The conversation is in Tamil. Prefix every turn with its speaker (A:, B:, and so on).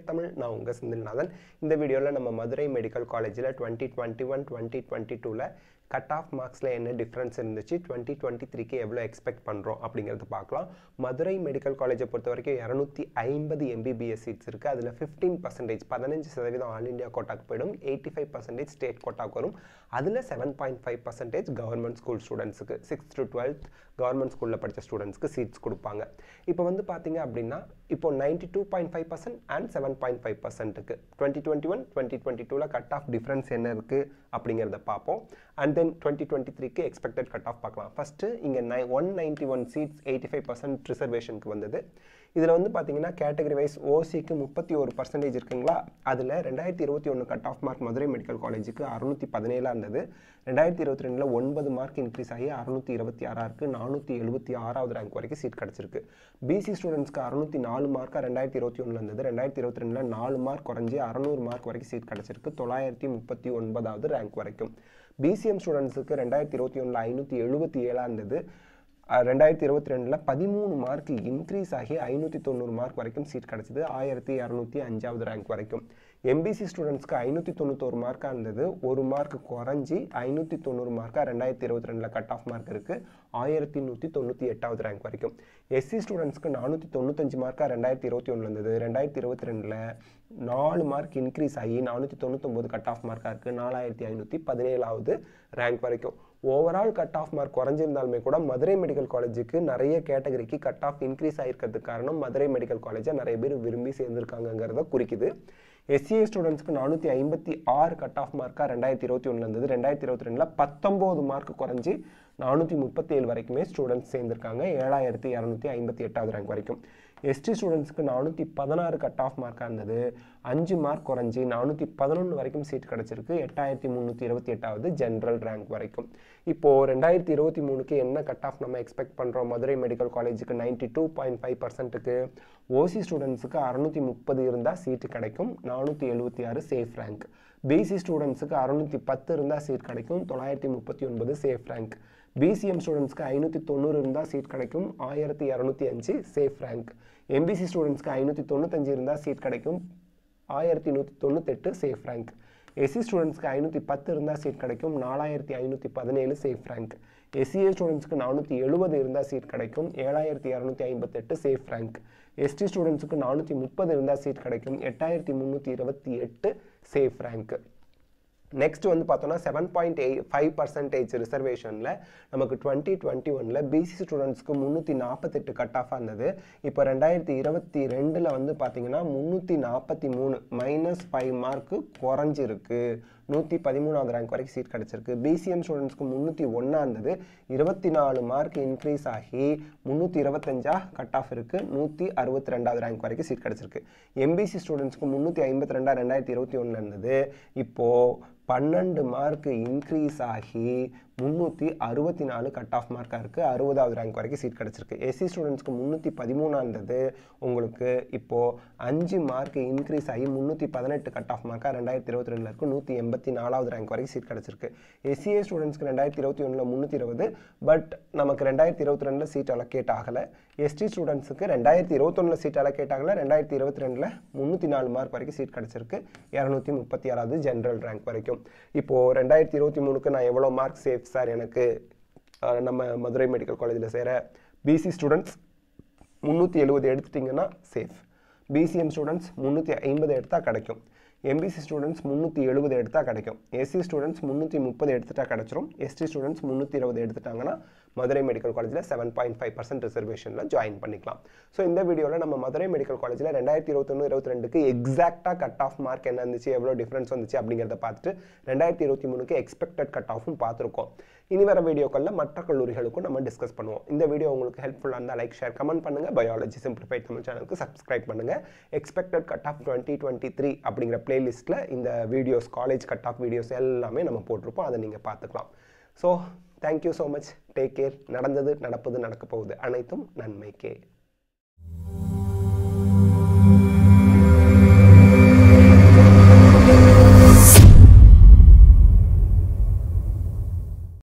A: தமிழ் நான் உங்கள் செந்தில்நாதன் இந்த வீடியோவில் நம்ம மதுரை மெடிக்கல் காலேஜில் twenty twenty one twenty twenty டூவில் கட் ஆஃப் மார்க்ஸில் என்ன டிஃப்ரென்ஸ் இருந்துச்சு டுவெண்ட்டி டுவெண்ட்டி த்ரீக்கு எவ்வளோ எக்ஸ்பெக்ட் பண்ணுறோம் அப்படிங்கிறத பார்க்கலாம் மதுரை மெடிக்கல் காலேஜை பொறுத்த வரைக்கும் இரநூத்தி ஐம்பது எம்பிபிஎஸ் சீட்ஸ் இருக்குது அதில் ஃபிஃப்டீன் பர்சன்டேஜ் பதினஞ்சு சதவீதம் ஆல் இண்டியா கோட்டாக்கு போயிடும் எயிட்டி ஃபைவ் பர்சன்டேஜ் ஸ்டேட் கோட்டாக்கு வரும் அதில் seven point five percentage government school ஸ்டூடெண்ட்ஸுக்கு சிக்ஸ்த் டு டுவெல்த் கவர்மெண்ட் ஸ்கூலில் படித்த ஸ்டூடெண்ட்ஸ்க்கு சீட்ஸ் கொடுப்பாங்க இப்போ வந்து பார்த்தீங்க அப்படின்னா இப்போ ninety two point five percent and seven point five பர்சன்ட்டுக்கு twenty twenty one twenty twenty டூவில் கட் ஆஃப் டிஃப்ரென்ஸ் என்ன இருக்குது அப்படிங்கிறத பார்ப்போம் அண்ட் தென் டுவெண்ட்டி டுவெண்ட்டி த்ரீக்கு எக்ஸ்பெக்டட் கட் ஆஃப் பார்க்கலாம் ஃபஸ்ட்டு இங்கே நை one ninety one seats eighty five percent ரிசர்வேஷனுக்கு வந்தது இதில் வந்து பார்த்தீங்கன்னா கேட்டகரி வைஸ் ஓசிக்கு முப்பத்தி ஒரு பர்சன்டேஜ் இருக்குங்களா அதில் ரெண்டாயிரத்தி இருபத்தி ஒன்று cut off mark Madurai medical காலேஜுக்கு அறுநூற்றி பதினேழாக இருந்தது ரெண்டாயிரத்தி இருபத்தி ரெண்டில் ஒன்பது மார்க் இன்க்ரீஸ் ஆகி அறுநூற்றி இருபத்தி ஆறாக இருக்குது நானூற்றி எழுபத்தி ஆறாவது ரேங்க் வரைக்கும் சீட் கிடச்சிருக்கு பிசி ஸ்டூடெண்ட்ஸ்க்கு அறுநூற்றி நாலு மார்க்காக ரெண்டாயிரத்தி இருபத்தி ஒன்றில் இருந்தது ரெண்டாயிரத்தி இருபத்தி ரெண்டில் நாலு மார்க் குறைஞ்சி அறநூறு மார்க் வரைக்கும் சீட் கிடச்சிருக்கு தொள்ளாயிரத்தி முப்பத்தி ஒன்பதாவது ரேங்க் வரைக்கும் பிசிஎம் ஸ்டூடெண்ட்ஸுக்கு ரெண்டாயிரத்தி இருபத்தி ஒன்றில் ஐநூற்றி எழுபத்தி ஏழாக இருந்தது ரெண்டாயிரத்தி இருபத்தி ரெண்டில் பதிமூணு மார்க் இன்க்ரீஸ் ஆகி ஐநூற்றி தொண்ணூறு மார்க் வரைக்கும் சீட் கிடச்சிது ஆயிரத்தி இரநூத்தி அஞ்சாவது ரேங்க் வரைக்கும் எம்பிசி ஸ்டூடெண்ட்ஸ்க்கு ஐநூற்றி தொண்ணூத்தோரு மார்க்காக இருந்தது ஒரு மார்க் குறைஞ்சி ஐநூற்றி தொண்ணூறு மார்க்காக ரெண்டாயிரத்தி இருபத்தி ரெண்டில் கட் ஆஃப் மார்க் இருக்குது ஆயிரத்தி நூற்றி தொண்ணூற்றி எட்டாவது ரேங்க் வரைக்கும் எஸ்சி ஸ்டூடெண்ட்ஸ்க்கு நானூற்றி தொண்ணூத்தஞ்சு மார்க்காக ரெண்டாயிரத்தி இருபத்தி ஒன்றில் இருந்தது ரெண்டாயிரத்தி இருபத்தி ரெண்டில் நாலு மார்க் இன்க்ரீஸ் ஆகி நானூற்றி தொண்ணூத்தொம்பது கட் ஆஃப் மார்க்காக இருக்குது நாலாயிரத்தி ஐநூற்றி பதினேழாவது ரேங்க் வரைக்கும் ஓவரால் கட் ஆஃப் மார்க் குறைஞ்சிருந்தாலுமே கூட மதுரை மெடிக்கல் காலேஜுக்கு நிறைய கேட்டகரிக்கு கட் ஆஃப் இன்க்ரீஸ் ஆகிருக்கிறதுக்கு காரணம் மதுரை மெடிக்கல் காலேஜை நிறைய பேர் விரும்பி சேர்ந்துருக்காங்கிறத குறிக்குது எஸ்சிஏ ஸ்டூடெண்ட்ஸ்க்கு நானூற்றி ஐம்பத்தி ஆறு கட் ஆஃப் மார்க்காக ரெண்டாயிரத்தி இருபத்தி ஒன்றில் இருந்தது ரெண்டாயிரத்தி இருபத்தி ரெண்டில் பத்தொம்போது மார்க் குறைஞ்சி நானூற்றி முப்பத்தி ஏழு வரைக்குமே ஸ்டூடெண்ட்ஸ் சேர்ந்துருக்காங்க ஏழாயிரத்தி இரநூத்தி ஐம்பத்தி எட்டாவது ரேங்க் வரைக்கும் எஸ்டி ஸ்டூடெண்ட்ஸ்க்கு நானூற்றி பதினாறு கட் ஆஃப் மார்க்காக இருந்தது அஞ்சு மார்க் குறைஞ்சி நானூற்றி பதினொன்று வரைக்கும் சீட் கிடச்சிருக்கு எட்டாயிரத்தி முந்நூற்றி இருபத்தி எட்டாவது ஜென்ரல் ரேங்க் வரைக்கும் இப்போது ரெண்டாயிரத்தி இருபத்தி மூணுக்கு என்ன கட் ஆஃப் நம்ம எக்ஸ்பெக்ட் பண்ணுறோம் மதுரை மெடிக்கல் காலேஜுக்கு நைன்ட்டி டூ பாயிண்ட் ஃபைவ் பர்சன்ட்டுக்கு ஓசி ஸ்டூடெண்ட்ஸுக்கு அறுநூற்றி முப்பது இருந்தால் சீட்டு கிடைக்கும் நானூற்றி எழுபத்தி ஆறு சேஃப் ரேங்க் பிசி ஸ்டூடெண்ட்ஸுக்கு அறுநூற்றி பத்து இருந்தால் சீட் கிடைக்கும் தொள்ளாயிரத்தி முப்பத்தி ஒன்பது சேஃப் ரேங்க் பிசிஎம் ஸ்டூடெண்ட்ஸ்க்கு ஐநூற்றி தொண்ணூறு இருந்தால் சீட் கிடைக்கும் ஆயிரத்தி இரநூத்தி அஞ்சு சேஃப் ரேங்க் எம்பிசி ஸ்டூடெண்ட்ஸ்க்கு ஐநூற்றி தொண்ணூத்தஞ்சு இருந்தால் சீட் கிடைக்கும் ஆயிரத்தி நூற்றி தொண்ணூத்தெட்டு சேஃப் ரேங்க் எஸ்சி ஸ்டூடெண்ட்ஸ்க்கு ஐநூற்றி பத்து இருந்தால் சீட் கிடைக்கும் நாலாயிரத்தி ஐநூற்றி பதினேழு சேஃப் ரேங்க் எஸ்சிஏ ஸ்டூடெண்ட்ஸ்க்கு நானூற்றி எழுபது இருந்தால் சீட் கிடைக்கும் ஏழாயிரத்தி இரநூத்தி ஐம்பத்தெட்டு சேஃப் ரேங்க் எஸ்டி ஸ்டூடெண்ட்ஸுக்கு நானூற்றி முப்பது இருந்தால் சீட் கிடைக்கும் எட்டாயிரத்தி முந்நூற்றி இருபத்தி எட்டு சேஃப் ரேங்க் நெக்ஸ்ட் வந்து பார்த்தோன்னா seven point eight five percentage ரிசர்வேஷனில் நமக்கு டுவெண்ட்டி டுவெண்ட்டி ஒனில் பிசி ஸ்டூடெண்ட்ஸ்க்கு முந்நூற்றி நாற்பத்தெட்டு கட் ஆஃபாக இருந்தது இப்போ ரெண்டாயிரத்தி இருபத்தி ரெண்டில் வந்து பார்த்தீங்கன்னா முந்நூற்றி நாற்பத்தி மூணு மைனஸ் ஃபைவ் மார்க்கு குறைஞ்சிருக்கு நூற்றி பதிமூணாவது ரேங்க் வரைக்கும் சீட் கிடச்சிருக்கு பிசிஎம் ஸ்டூடெண்ட்ஸ்க்கு முந்நூற்றி ஒன்றா இருந்தது இருபத்தி நாலு மார்க் இன்க்ரீஸ் ஆகி முந்நூற்றி இருபத்தஞ்சா கட் ஆஃப் இருக்குது நூற்றி அறுபத்தி ரெண்டாவது ரேங்க் வரைக்கும் சீட் கிடச்சிருக்கு எம்பிசி ஸ்டூடெண்ட்ஸ்க்கு முந்நூற்றி ஐம்பத்தி ரெண்டா ரெண்டாயிரத்தி இருபத்தி ஒன்றில் இருந்தது இப்போது பன்னெண்டு மார்க் இன்க்ரீஸ் ஆகி முந்நூற்றி அறுபத்தி நாலு கட் ஆஃப் மார்க்காக இருக்குது அறுபதாவது ரேங்க் வரைக்கும் சீட் கிடச்சிருக்கு எஸ்சி ஸ்டூடெண்ட்ஸ்க்கு முந்நூற்றி பதிமூணாக இருந்தது உங்களுக்கு இப்போது அஞ்சு மார்க் இன்க்ரீஸ் ஆகி முந்நூற்றி பதினெட்டு கட் ஆஃப் மார்க்காக ரெண்டாயிரத்தி இருபத்தி ரெண்டில் இருக்குது நூற்றி எண்பத்தி நாலாவது ரேங்க் வரைக்கும் சீட் கிடச்சிருக்கு எஸ்சிஏ ஸ்டூடெண்ட்ஸ்க்கு ரெண்டாயிரத்தி இருபத்தி ஒன்றில் முந்நூற்றி இருபது பட் நமக்கு ரெண்டாயிரத்தி இருபத்தி ரெண்டில் சீட் அலோகேட் ஆகலை எஸ்டி ஸ்டூடெண்ட்ஸுக்கு ரெண்டாயிரத்தி இருபத்தொன்னில் சீட் அலோகேட் ஆகலை ரெண்டாயிரத்தி இருபத்தி ரெண்டில் முந்நூற்றி நாலு மார்க் வரைக்கும் சீட் கிடச்சிருக்கு இரநூத்தி முப்பத்தி ஆறாவது ஜென்ரல் ரேங்க் வரைக்கும் இப்போது ரெண்டாயிரத்தி இருபத்தி மூணுக்கு நான் எவ்வளோ மார்க் சேஃப் சார் எனக்கு நம்ம மதுரை மெடிக்கல் காலேஜில் சேர பிசி ஸ்டூடெண்ட்ஸ் முந்நூற்றி எழுபது எடுத்துட்டிங்கன்னா சேஃப் பிசிஎம் ஸ்டூடெண்ட்ஸ் முந்நூற்றி ஐம்பது எடுத்தால் கிடைக்கும் எம்பிசி ஸ்டூடெண்ட்ஸ் முந்நூற்றி எழுபது எடுத்தால் கிடைக்கும் எஸ்சி ஸ்டூடெண்ட்ஸ் முந்நூற்றி முப்பது எடுத்துட்டா கிடச்சிரும் எஸ்டி ஸ்டூடெண்ட்ஸ் முந்நூற்றி இருபது எடுத்துட்டாங்கன்னா மதுரை மெடிக்கல் காலேஜில் செவன் பாயிண்ட் ஃபைவ் பர்சன்ட் ரிசர்வேஷனில் ஜாயின் பண்ணிக்கலாம் ஸோ இந்த வீடியோவில் நம்ம மதுரை மெடிக்கல் காலேஜில் ரெண்டாயிரத்தி இருபத்தொன்று இருபத்தி ரெண்டுக்கு எக்ஸாக்டாக கட் ஆஃப் மார்க் என்ன இருந்துச்சு எவ்வளோ டிஃப்ரென்ஸ் வந்துச்சு அப்படிங்கிறத பார்த்துட்டு ரெண்டாயிரத்தி இருபத்தி மூணுக்கு எக்ஸ்பெக்டட் கட் ஆஃபும் பார்த்துருக்கோம் இனி வர வீடியோக்களில் மற்ற கல்லூரிகளுக்கும் நம்ம டிஸ்கஸ் பண்ணுவோம் இந்த வீடியோ உங்களுக்கு ஹெல்ப்ஃபுல்லாக இருந்தால் லைக் ஷேர் கமெண்ட் பண்ணுங்கள் பயாலஜி சிம்பிளிஃபைட் தமிழ் சேனலுக்கு சப்ஸ்கிரைப் பண்ணுங்கள் expected cut off twenty twenty three அப்படிங்கிற பிளேலிஸ்ட்டில் இந்த videos college cut off videos எல்லாமே நம்ம போட்டிருப்போம் அதை நீங்கள் பார்த்துக்கலாம் so thank you so much take care நடந்தது நடப்பது நடக்க போகுது அனைத்தும் நன்மைக்கே